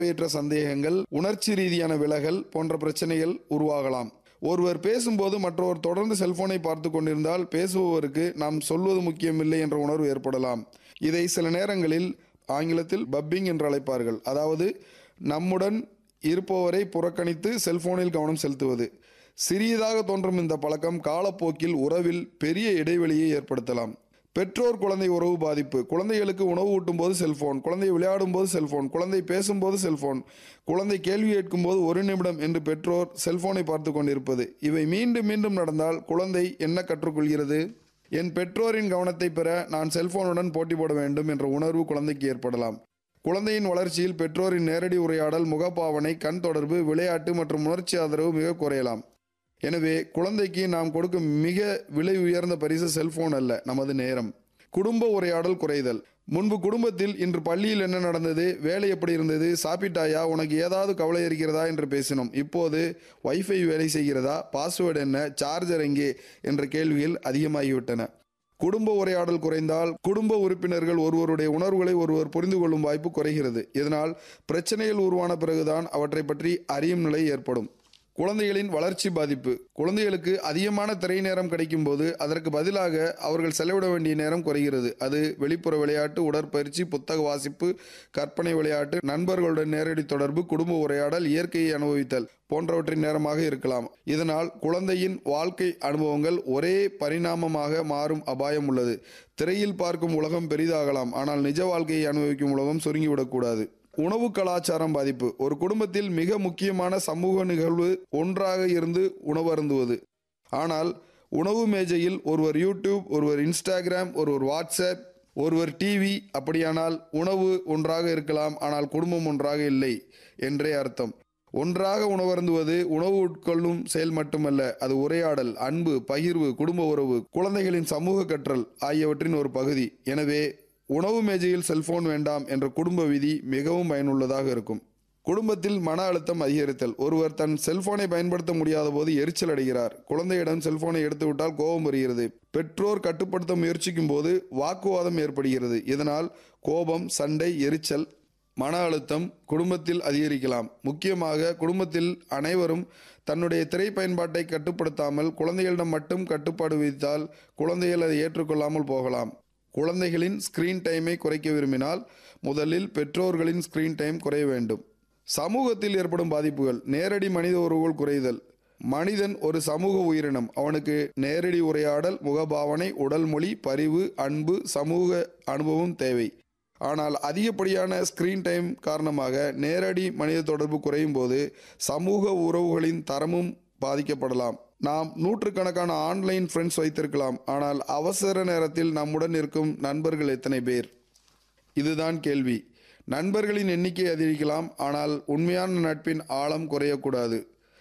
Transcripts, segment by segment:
தேவையற்ற சந்தேகங்கள் உணர்ச்சி ரீதியான விலகல் போன்ற பிரச்சனைகள் உருவாகலாம் ஒருவர் பேசும்போது மற்றவர் தொடர்ந்து செல்போனை பார்த்து கொண்டிருந்தால் பேசுபவருக்கு நாம் சொல்வது முக்கியமில்லை என்ற உணர்வு ஏற்படலாம் இதை சில நேரங்களில் ஆங்கிலத்தில் பப்பிங் என்று அழைப்பார்கள் அதாவது நம்முடன் இருப்பவரை புறக்கணித்து செல்போனில் கவனம் செலுத்துவது சிறியதாக தோன்றும் இந்த பழக்கம் காலப்போக்கில் உறவில் பெரிய இடைவெளியை ஏற்படுத்தலாம் பெற்றோர் குழந்தை உறவு பாதிப்பு குழந்தைகளுக்கு உணவு ஊட்டும் போது செல்போன் குழந்தை விளையாடும் போது செல்போன் குழந்தை பேசும்போது செல்போன் குழந்தை கேள்வி கேட்கும் போது ஒரு நிமிடம் என்று பெற்றோர் செல்போனை பார்த்து கொண்டிருப்பது இவை மீண்டும் மீண்டும் நடந்தால் குழந்தை என்ன கற்றுக்கொள்கிறது என் பெற்றோரின் கவனத்தை பெற நான் செல்போனுடன் போட்டி போட வேண்டும் என்ற உணர்வு குழந்தைக்கு ஏற்படலாம் குழந்தையின் வளர்ச்சியில் பெற்றோரின் நேரடி உரையாடல் முகப்பாவனை கண் தொடர்பு விளையாட்டு மற்றும் உணர்ச்சி ஆதரவு மிக குறையலாம் எனவே குழந்தைக்கு நாம் கொடுக்கும் மிக விலை உயர்ந்த பரிசு செல்போன் அல்ல நமது நேரம் குடும்ப உரையாடல் குறைதல் முன்பு குடும்பத்தில் இன்று பள்ளியில் என்ன நடந்தது வேலை எப்படி இருந்தது சாப்பிட்டாயா உனக்கு ஏதாவது கவலை இருக்கிறதா என்று பேசினோம் இப்போது வைஃபை வேலை செய்கிறதா பாஸ்வேர்டு என்ன சார்ஜர் எங்கே என்ற கேள்விகள் அதிகமாகிவிட்டன குடும்ப உரையாடல் குறைந்தால் குடும்ப உறுப்பினர்கள் ஒருவருடைய உணர்வுகளை ஒருவர் புரிந்து கொள்ளும் வாய்ப்பு குறைகிறது இதனால் பிரச்சனைகள் உருவான பிறகுதான் அவற்றை பற்றி அறியும் நிலை ஏற்படும் குழந்தைகளின் வளர்ச்சி பாதிப்பு குழந்தைகளுக்கு அதிகமான திரை நேரம் கிடைக்கும் போது அதற்கு பதிலாக அவர்கள் செலவிட வேண்டிய நேரம் குறைகிறது அது வெளிப்புற விளையாட்டு உடற்பயிற்சி புத்தக வாசிப்பு கற்பனை விளையாட்டு நண்பர்களுடன் நேரடி தொடர்பு குடும்ப உரையாடல் இயற்கையை அனுபவித்தல் போன்றவற்றின் நேரமாக இருக்கலாம் இதனால் குழந்தையின் வாழ்க்கை அனுபவங்கள் ஒரே பரிணாமமாக மாறும் அபாயம் உள்ளது திரையில் பார்க்கும் உலகம் பெரிதாகலாம் ஆனால் நிஜ வாழ்க்கையை அனுபவிக்கும் உலகம் சுருங்கிவிடக்கூடாது உணவு கலாச்சாரம் பாதிப்பு ஒரு குடும்பத்தில் மிக முக்கியமான சமூக நிகழ்வு ஒன்றாக இருந்து உணவு அருந்துவது ஆனால் உணவு மேஜையில் ஒருவர் யூடியூப் ஒருவர் இன்ஸ்டாகிராம் ஒருவர் வாட்ஸ்அப் ஒருவர் டிவி அப்படியானால் உணவு ஒன்றாக இருக்கலாம் ஆனால் குடும்பம் ஒன்றாக இல்லை என்றே அர்த்தம் ஒன்றாக உணவருந்துவது உணவு உட்கொள்ளும் செயல் மட்டுமல்ல அது உரையாடல் அன்பு பகிர்வு குடும்ப உறவு குழந்தைகளின் சமூக கற்றல் ஆகியவற்றின் ஒரு பகுதி எனவே உணவு மேஜையில் செல்போன் வேண்டாம் என்ற குடும்ப விதி மிகவும் பயனுள்ளதாக இருக்கும் குடும்பத்தில் மன அழுத்தம் அதிகரித்தல் ஒருவர் தன் செல்போனை பயன்படுத்த முடியாத போது எரிச்சல் அடைகிறார் குழந்தையிடம் செல்போனை எடுத்துவிட்டால் கோபம் வருகிறது பெற்றோர் கட்டுப்படுத்த முயற்சிக்கும் போது வாக்குவாதம் ஏற்படுகிறது இதனால் கோபம் சண்டை எரிச்சல் மன அழுத்தம் குடும்பத்தில் அதிகரிக்கலாம் முக்கியமாக குடும்பத்தில் அனைவரும் தன்னுடைய திரை பயன்பாட்டை கட்டுப்படுத்தாமல் குழந்தைகளிடம் மட்டும் கட்டுப்பாடு விதித்தால் குழந்தைகள் அதை ஏற்றுக்கொள்ளாமல் போகலாம் குழந்தைகளின் ஸ்கிரீன் டைமை குறைக்க விரும்பினால் முதலில் பெற்றோர்களின் ஸ்கிரீன் டைம் குறைய வேண்டும் சமூகத்தில் ஏற்படும் பாதிப்புகள் நேரடி மனித உறவுகள் குறைதல் மனிதன் ஒரு சமூக உயிரினம் அவனுக்கு நேரடி உரையாடல் முகபாவனை உடல் மொழி பரிவு அன்பு சமூக அனுபவம் தேவை ஆனால் அதிகப்படியான ஸ்கிரீன் டைம் காரணமாக நேரடி மனித தொடர்பு குறையும் போது சமூக உறவுகளின் தரமும் பாதிக்கப்படலாம் நாம் நூற்றுக்கணக்கான ஆன்லைன் ஃப்ரெண்ட்ஸ் வைத்திருக்கலாம் ஆனால் அவசர நேரத்தில் நம்முடன் இருக்கும் நண்பர்கள் எத்தனை பேர் இதுதான் கேள்வி நண்பர்களின் எண்ணிக்கை அதிகரிக்கலாம் ஆனால் உண்மையான நட்பின் ஆழம் குறையக்கூடாது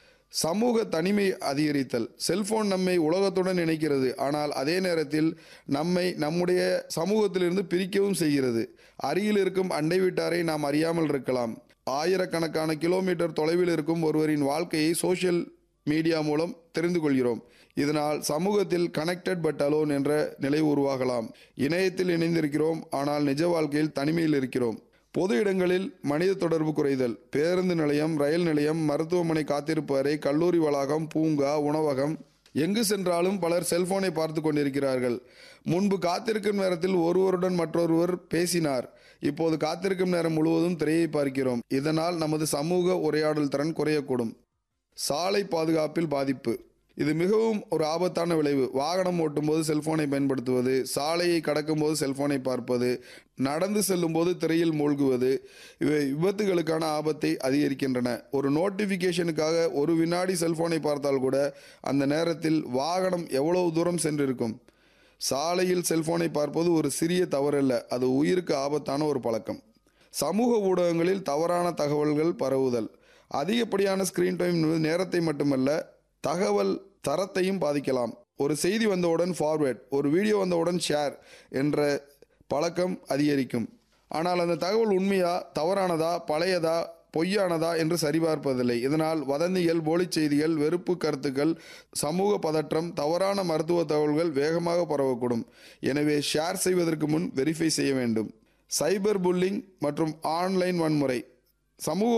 சமூக தனிமை அதிகரித்தல் செல்போன் நம்மை உலகத்துடன் இணைக்கிறது ஆனால் அதே நேரத்தில் நம்மை நம்முடைய சமூகத்திலிருந்து பிரிக்கவும் செய்கிறது அருகில் இருக்கும் அண்டை வீட்டாரை நாம் அறியாமல் இருக்கலாம் ஆயிரக்கணக்கான கிலோமீட்டர் தொலைவில் இருக்கும் ஒருவரின் வாழ்க்கையை சோஷியல் மீடியா மூலம் தெரிந்து கொள்கிறோம் இதனால் சமூகத்தில் கனெக்டட் பட் அலோன் என்ற நிலை உருவாகலாம் இணையத்தில் இணைந்திருக்கிறோம் ஆனால் நிஜ வாழ்க்கையில் தனிமையில் இருக்கிறோம் பொது இடங்களில் மனித தொடர்பு குறைதல் பேருந்து நிலையம் ரயில் நிலையம் மருத்துவமனை காத்திருப்பு அறை கல்லூரி வளாகம் பூங்கா உணவகம் எங்கு சென்றாலும் பலர் செல்போனை பார்த்து கொண்டிருக்கிறார்கள் முன்பு காத்திருக்கும் நேரத்தில் ஒருவருடன் மற்றொருவர் பேசினார் இப்போது காத்திருக்கும் நேரம் முழுவதும் திரையை பார்க்கிறோம் இதனால் நமது சமூக உரையாடல் திறன் குறையக்கூடும் சாலை பாதுகாப்பில் பாதிப்பு இது மிகவும் ஒரு ஆபத்தான விளைவு வாகனம் ஓட்டும்போது செல்போனை பயன்படுத்துவது சாலையை கடக்கும்போது செல்போனை பார்ப்பது நடந்து செல்லும்போது திரையில் மூழ்குவது இவை விபத்துகளுக்கான ஆபத்தை அதிகரிக்கின்றன ஒரு நோட்டிஃபிகேஷனுக்காக ஒரு வினாடி செல்போனை பார்த்தால் கூட அந்த நேரத்தில் வாகனம் எவ்வளவு தூரம் சென்றிருக்கும் சாலையில் செல்போனை பார்ப்பது ஒரு சிறிய தவறல்ல அது உயிருக்கு ஆபத்தான ஒரு பழக்கம் சமூக ஊடகங்களில் தவறான தகவல்கள் பரவுதல் அதிகப்படியான ஸ்கிரீன் டைம் நேரத்தை மட்டுமல்ல தகவல் தரத்தையும் பாதிக்கலாம் ஒரு செய்தி வந்தவுடன் ஃபார்வேர்ட் ஒரு வீடியோ வந்தவுடன் ஷேர் என்ற பழக்கம் அதிகரிக்கும் ஆனால் அந்த தகவல் உண்மையா தவறானதா பழையதா பொய்யானதா என்று சரிபார்ப்பதில்லை இதனால் வதந்திகள் போலிச் செய்திகள் வெறுப்பு கருத்துக்கள் சமூக பதற்றம் தவறான மருத்துவ தகவல்கள் வேகமாக பரவக்கூடும் எனவே ஷேர் செய்வதற்கு முன் வெரிஃபை செய்ய வேண்டும் சைபர் புல்லிங் மற்றும் ஆன்லைன் வன்முறை சமூக